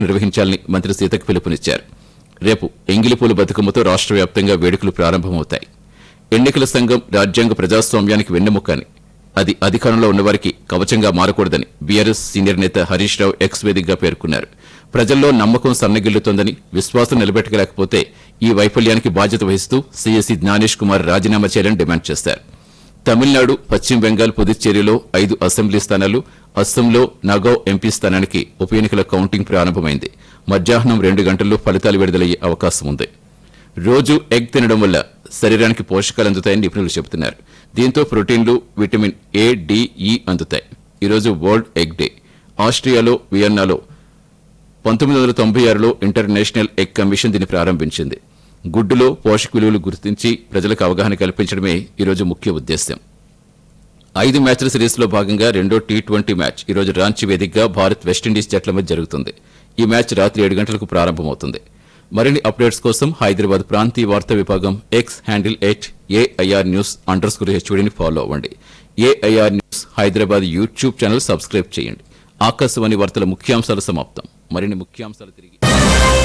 నిర్వహించాలని మంత్రి సీతకు పిలుపునిచ్చారు రేపు ఎంగిలిపూలు బతుకమ్మతో రాష్ట్ర వ్యాప్తంగా వేడుకలు ప్రారంభమవుతాయి ఎన్నికల సంఘం రాజ్యాంగ ప్రజాస్వామ్యానికి వెన్నెముకని అది అధికారంలో ఉన్నవారికి కవచంగా మారకూడదని బీఆర్ఎస్ సీనియర్ నేత హరీష్ రావు ఎక్స్ వేదికగా పేర్కొన్నారు ప్రజల్లో నమ్మకం సన్నగిల్లుతోందని విశ్వాసం నిలబెట్టలేకపోతే ఈ వైఫల్యానికి బాధ్యత వహిస్తూ సీఎస్సీ జ్ఞానేష్ కుమార్ రాజీనామా చేయాలని డిమాండ్ చేశారు తమిళనాడు పశ్చిమ బెంగాల్ పుదుచ్చేరిలో ఐదు అసెంబ్లీ స్థానాలు అస్సాంలో నగౌ ఎంపీ స్థానానికి ఉప ఎన్నికల కౌంటింగ్ ప్రారంభమైంది మధ్యాహ్నం రెండు గంటల్లో ఫలితాలు విడుదలయ్యే అవకాశం ఉంది రోజు ఎగ్ తినడం వల్ల శరీరానికి పోషకాలు అందుతాయని నిపుణులు చెబుతున్నారు దీంతో ప్రోటీన్లు విటమిన్ ఏ డి ఈ అందుతాయి ఈరోజు వరల్డ్ ఎగ్ డే ఆస్ట్రియాలో వియన్నాలో పంతొమ్మిది వందల తొంభై ఆరులో ఇంటర్నేషనల్ ఎగ్ కమిషన్ దీన్ని ప్రారంభించింది గుడ్డులో పోషక విలువలు గుర్తించి ప్రజలకు అవగాహన కల్పించడమే ఈరోజు ముఖ్య ఉద్దేశ్యం ఐదు మ్యాచ్ల సిరీస్లో భాగంగా రెండో టీ ట్వంటీ మ్యాచ్ ఈరోజు రాంచీ వేదికగా భారత్ వెస్టిండీస్ జట్ల మధ్య జరుగుతుంది ఈ మ్యాచ్ రాత్రి ఏడు గంటలకు ప్రారంభమవుతుంది మరిన్ని అప్డేట్స్ కోసం హైదరాబాద్ ప్రాంతీయ వార్తా విభాగం X handle at AIR news underscore హెచ్ఓడిని ఫాలో అవ్వండి AIR news Hyderabad YouTube channel subscribe చేయండి ఆకాశవాణి వార్తల ముఖ్యాంశాలు సమాప్తం మరిన్ని ముఖ్యాంశాలు తిరిగి